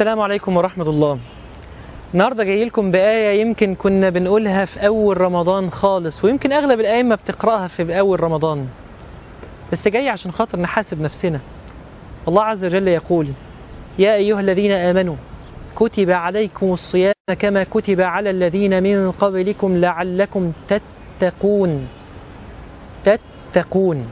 السلام عليكم ورحمة الله النهاردة جاي لكم بآية يمكن كنا بنقولها في أول رمضان خالص ويمكن أغلب الأئمة بتقرأها في أول رمضان بس جاي عشان خاطر نحاسب نفسنا الله عز وجل يقول يا أيها الذين آمنوا كتب عليكم الصيام كما كتب على الذين من قبلكم لعلكم تتقون تتقون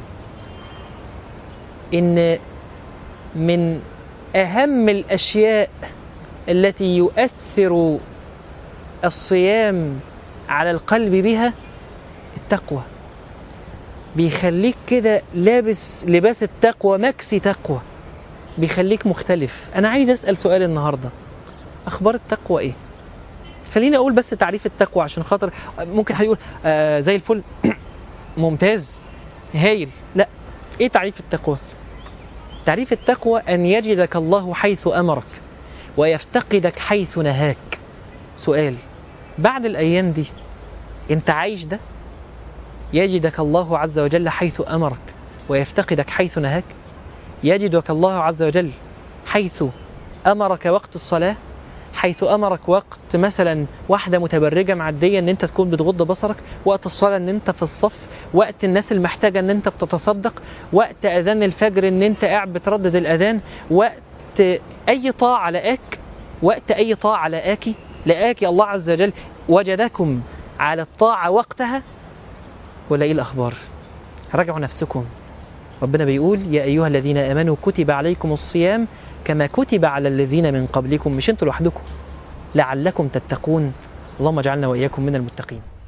إن من أهم الأشياء التي يؤثر الصيام على القلب بها التقوى بيخليك كده لابس لباس التقوى مكسي تقوى بيخليك مختلف أنا عايز أسأل سؤال النهاردة أخبار التقوى إيه؟ خليني أقول بس تعريف التقوى عشان خاطر ممكن حد يقول آه زي الفل ممتاز هايل لا إيه تعريف التقوى؟ تعريف التقوى أن يجدك الله حيث أمرك ويفتقدك حيث نهاك سؤال بعد الأيام دي أنت عايش ده يجدك الله عز وجل حيث أمرك ويفتقدك حيث نهاك يجدك الله عز وجل حيث أمرك وقت الصلاة حيث أمرك وقت مثلا واحدة متبرجة معدية أن أنت تكون بتغض بصرك وقت الصلاة أن أنت في الصف وقت الناس المحتاجة أن أنت بتتصدق وقت أذان الفجر أن أنت قاعد بتردد الأذان وقت أي طاعة لقاك وقت أي طاعة لقاكي لقاكي الله عز وجل وجدكم على الطاعة وقتها ولا إيه الأخبار راجعوا نفسكم ربنا بيقول يا أيها الذين آمنوا كتب عليكم الصيام كما كتب على الذين من قبلكم مش انتوا لوحدكم لعلكم تتقون اللهم اجعلنا وإياكم من المتقين